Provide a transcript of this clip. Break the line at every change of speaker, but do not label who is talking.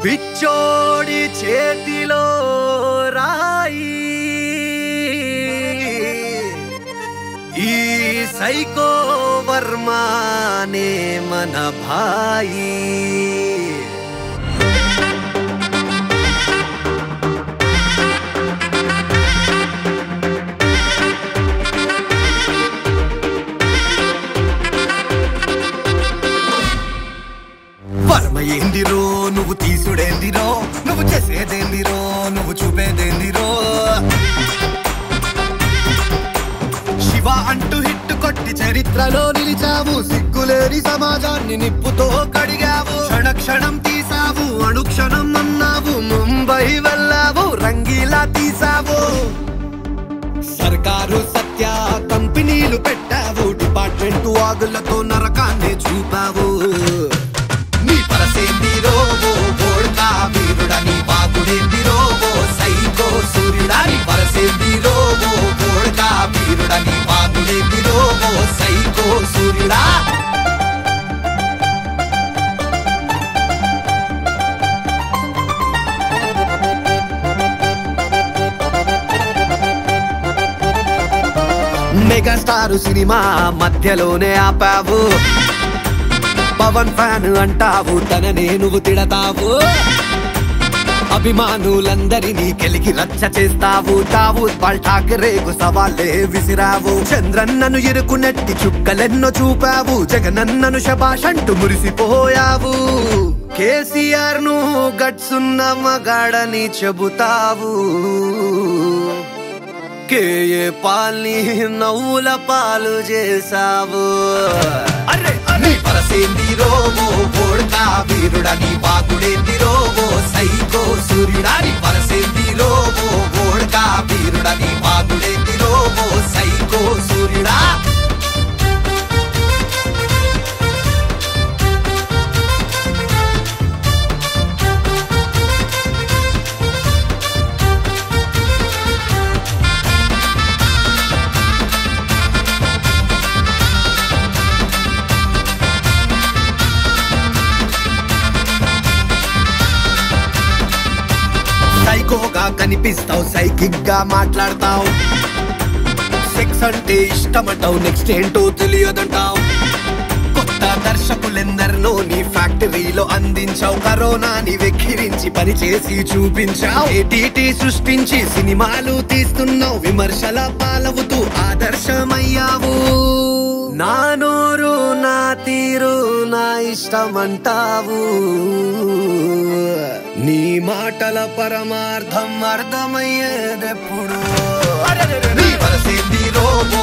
పిచ్చోడి చేతిలో రాయి ఈ సైకో వర్మానే మన భాయి వర్మ ఏందిరో నువ్వు తీసుడేందిరో నువ్వు చేసేదేందిరో నువ్వు చూపేదేందిరో శివ అంటూ హిట్ కొట్టి చరిత్రలో నిలిచావు సిగ్గులేని సమాజాన్ని నిప్పుతో కడిగావు క్షణ క్షణం తీసావు అణుక్షణం అన్నావు ముంబై వెళ్ళావు రంగీలా తీసావు సర్కారు సత్య కంపెనీలు పెట్టావు డిపార్ట్మెంట్ వాగులతో నరకాన్ని చూపావు నీ పరసేందిరో ఓ బోడ్కా వీరుడా నీ బాగుడేందిరో ఓ సైకో సూర్యుడా నీ పరసేందిరో ఓ బోడ్కా వీరుడా నీ బాగుడేందిరో ఓ సైకో సూర్యుడా మెగాస్టార్ సినిమా మధ్యలోనే ఆపావు పవన్ ఫ్యాన్ అంటావు తననే నువ్వు తిడతావు అభిమానులందరినీ కెలికి రచ్చ చేస్తావు తావు రేగు సవాళ్ళే విసిరావు చంద్రన్నను ఇరుకు నెట్టి చుక్కలెన్నో చూపావు జగనన్నను శబాష్ అంటూ మురిసిపోయావు కేసీఆర్ ను గట్సున్న మగాడని చెబుతావు కేఏ పాల్ని నవ్వుల పాలు చేసావు అరే నీ పరసేందిరో ఓ బోడ్కా వీరుడా నీ బాగుడేందిరో ఓ సైకో సూర్యుడా నీ పరసేందిరో ఓ బోడ్కా వీరుడా నీ బాగుడేందిరో ఓ సైకో సూర్యుడా సైకోగా కనిపిస్తావు సైకిక్ గా మాట్లాడతావు సెక్స్ అంటే ఇష్టమంటావు నెక్స్ట్ ఏంటో తెలియదంటావు కొత్త దర్శకులెందరినో నీ ఫ్యాక్టరీలో అందించావు కరోనాని వెక్కిరించి పని చేసి చూపించావు ఏటీటీ సృష్టించి సినిమాలు తీస్తున్నావు విమర్శల పాలవుతూ ఆదర్శమయ్యావు నా నోరు నా తీరు నా ఇష్టమంటావు నీ మాటల పరమార్థం అర్థమయ్యేదెప్పుడు నీ వరసేందిరో